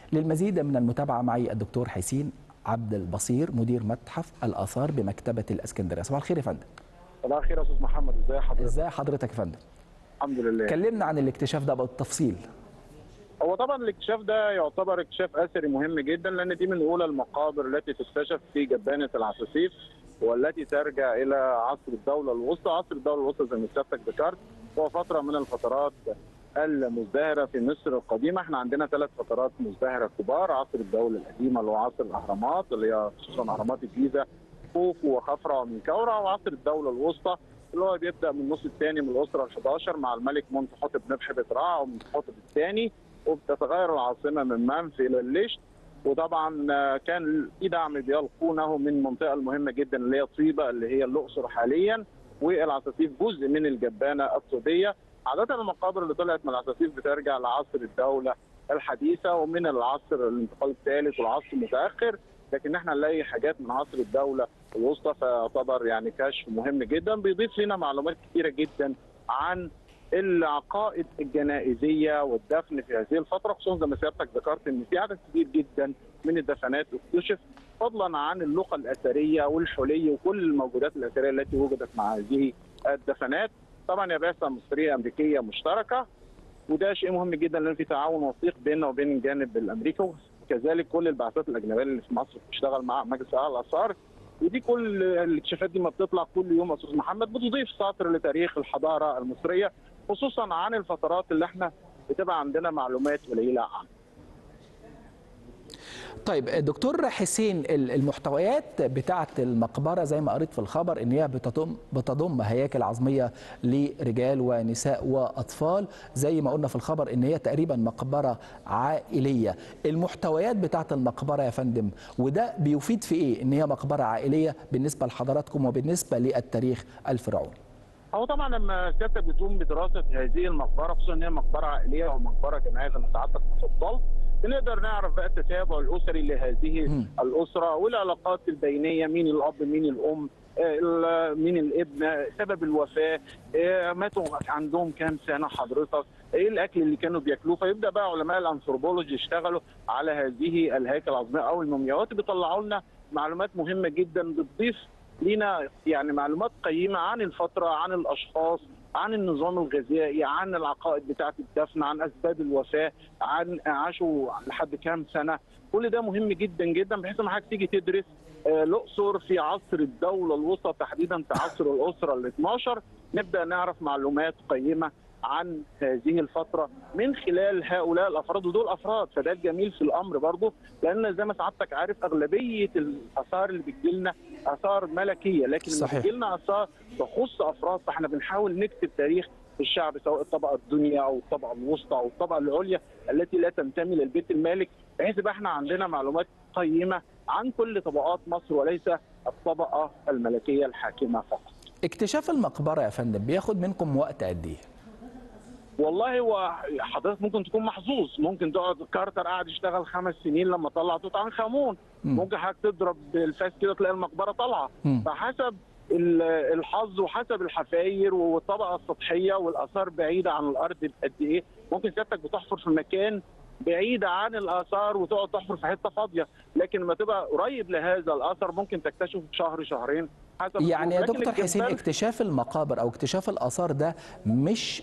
للمزيد من المتابعه معي الدكتور حسين عبد البصير مدير متحف الاثار بمكتبه الاسكندريه صباح الخير يا فندم صباح الخير يا استاذ محمد ازي حضرتك ازاي حضرتك يا فندم الحمد لله كلمنا عن الاكتشاف ده بالتفصيل هو طبعا الاكتشاف ده يعتبر اكتشاف اثري مهم جدا لان دي من اولى المقابر التي تكتشف في جبانه العساسيف والتي ترجع الى عصر الدوله الوسطى، عصر الدوله الوسطى زي ما سيادتك ذكرت هو فتره من الفترات المزدهره في مصر القديمه، احنا عندنا ثلاث فترات مزدهره كبار، عصر الدوله القديمه اللي هو عصر الاهرامات اللي هي خصوصا اهرامات الجيزه خوفو وخفرع ومنكورع وعصر الدوله الوسطى اللي هو بيبدا من النص الثاني من الاسره ال 11 مع الملك منتحتب نبح بتراع ومنتحتب الثاني وبتتغير العاصمه من منف الى الليشت وطبعا كان في دعم بيلقونه من المنطقه المهمه جدا اللي هي طيبه اللي هي الاقصر حاليا والعساسيف جزء من الجبانه الطيبيه عاده المقابر اللي طلعت من العساسيف بترجع لعصر الدوله الحديثه ومن العصر الانتقال الثالث والعصر المتاخر لكن احنا نلاقي حاجات من عصر الدوله الوسطى فيعتبر يعني كشف مهم جدا بيضيف لنا معلومات كثيره جدا عن العقائد الجنائزيه والدفن في هذه الفتره خصوصا زي ما سيادتك ذكرت ان في عدد كبير جدا من الدفنات اكتشف فضلا عن اللقى الاثريه والحلي وكل الموجودات الاثريه التي وجدت مع هذه الدفنات طبعا يا بعثه مصريه امريكيه مشتركه وده شيء مهم جدا لان في تعاون وثيق بيننا وبين الجانب الامريكي وكذلك كل البعثات الاجنبيه اللي في مصر بتشتغل مع مجلس اعلى الاثار ودي كل الاكتشافات دي ما بتطلع كل يوم استاذ محمد بتضيف سطر لتاريخ الحضاره المصريه خصوصا عن الفترات اللي احنا بتبقى عندنا معلومات قليله عنها. طيب دكتور حسين المحتويات بتاعه المقبره زي ما قريت في الخبر ان هي بتضم بتضم هياكل عظميه لرجال ونساء واطفال زي ما قلنا في الخبر ان هي تقريبا مقبره عائليه المحتويات بتاعه المقبره يا فندم وده بيفيد في ايه ان هي مقبره عائليه بالنسبه لحضراتكم وبالنسبه للتاريخ الفرعوني هو طبعا لما سيادتك بتقوم بدراسه هذه المقبره خصوصا ان هي مقبره عائليه او مقبره جماعيه زي ما سعادتك تفضلت بنقدر نعرف بقى التتابع الاسري لهذه م. الاسره والعلاقات البينيه مين الاب مين الام مين الابن سبب الوفاه ماتوا عندهم كام سنه حضرتك ايه الاكل اللي كانوا بياكلوه فيبدا بقى علماء الانثروبولوجي يشتغلوا على هذه الهيكل العظميه او المومياوات بيطلعوا لنا معلومات مهمه جدا بتضيف لينا يعني معلومات قيمه عن الفتره عن الاشخاص عن النظام الغذائي عن العقائد بتاعه الدفن عن اسباب الوفاه عن عاشوا لحد كام سنه كل ده مهم جدا جدا بحيث لما حضرتك تيجي تدرس الاقصر في عصر الدوله الوسطى تحديدا في عصر الاسره ال 12 نبدا نعرف معلومات قيمه عن هذه الفتره من خلال هؤلاء الافراد ودول افراد فده الجميل في الامر برضه لان زي ما سعادتك عارف اغلبيه الاثار اللي بتجي لنا اثار ملكيه لكن لما بتجي لنا اثار تخص افراد فاحنا بنحاول نكتب تاريخ الشعب سواء الطبقه الدنيا او الطبقه الوسطى او الطبقه العليا التي لا تنتمي للبيت المالك بحيث يبقى احنا عندنا معلومات قيمه عن كل طبقات مصر وليس الطبقه الملكيه الحاكمه فقط. اكتشاف المقبره يا فندم بياخد منكم وقت قد ايه؟ والله هو حضرتك ممكن تكون محظوظ ممكن تقعد كارتر قاعد يشتغل خمس سنين لما طلع توت عنخ امون ممكن حضرتك تضرب بالفاس كده تلاقي المقبره طالعه فحسب الحظ وحسب الحفاير والطبقه السطحيه والاثار بعيده عن الارض قد ايه ممكن سيادتك بتحفر في مكان بعيدة عن الآثار وتقعد تحفر في حتة فاضية لكن لما تبقى قريب لهذا الأثر ممكن تكتشف في شهر شهرين حسب يعني يا دكتور حسين اكتشاف المقابر أو اكتشاف الآثار ده مش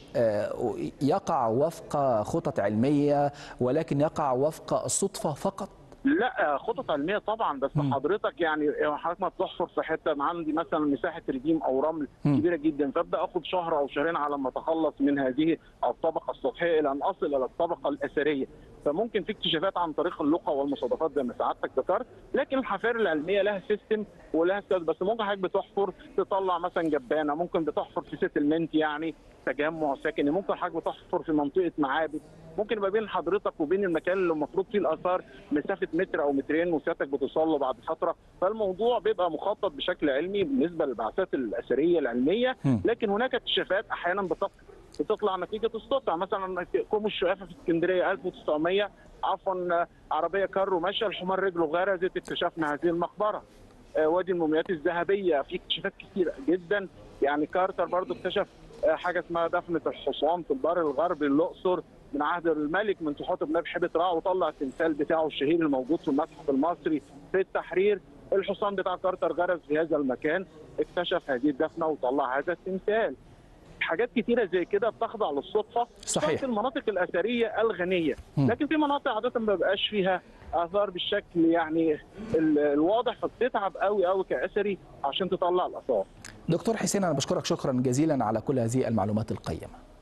يقع وفق خطط علمية ولكن يقع وفق الصدفة فقط لا خطط علميه طبعا بس م. حضرتك يعني حضرتك ما بتحفر في حته عندي مثلا مساحه ريديم او رمل م. كبيره جدا فابدا اخد شهر او شهرين على ما اتخلص من هذه الطبقه السطحيه الى ان اصل الى الطبقه الاثريه فممكن في اكتشافات عن طريق اللقى والمصادفات زي ما سعادتك ذكرت لكن الحفائر العلميه لها سيستم ولها ستاد بس ممكن حضرتك بتحفر تطلع مثلا جبانه ممكن بتحفر في سيتلمنت يعني تجمع سكني ممكن حضرتك بتحفر في منطقه معابد ممكن ما بين حضرتك وبين المكان اللي المفروض فيه الاثار مسافه متر او مترين وسيادتك بتوصل له بعد فتره فالموضوع بيبقى مخطط بشكل علمي بالنسبه للبعثات الاثريه العلميه لكن هناك اكتشافات احيانا بتطلع بتطلع نتيجه الصدفه مثلا كوم الشقافه في اسكندريه 1900 عفوا عربيه كارو ماشيه الحمار رجله غرزت اكتشفنا هذه المقبره وادي المومياوات الذهبيه في اكتشافات كثيره جدا يعني كارتر برضو اكتشف حاجه اسمها دفنه الحصان في البر الغربي الاقصر من عهد الملك من تحتب نبي حبة رع وطلع التمثال بتاعه الشهير الموجود في المتحف المصري في التحرير الحصان بتاع كارتر غرز في هذا المكان اكتشف هذه الدفنه وطلع هذا التمثال حاجات كتيره زي كده بتخضع للصدفه صحيح. في المناطق الاثريه الغنيه مم. لكن في مناطق عاده ما بقاش فيها اثار بالشكل يعني ال- الواضح فبتتعب قوي قوي كاثري عشان تطلع الاثار دكتور حسين انا بشكرك شكرا جزيلا على كل هذه المعلومات القيمه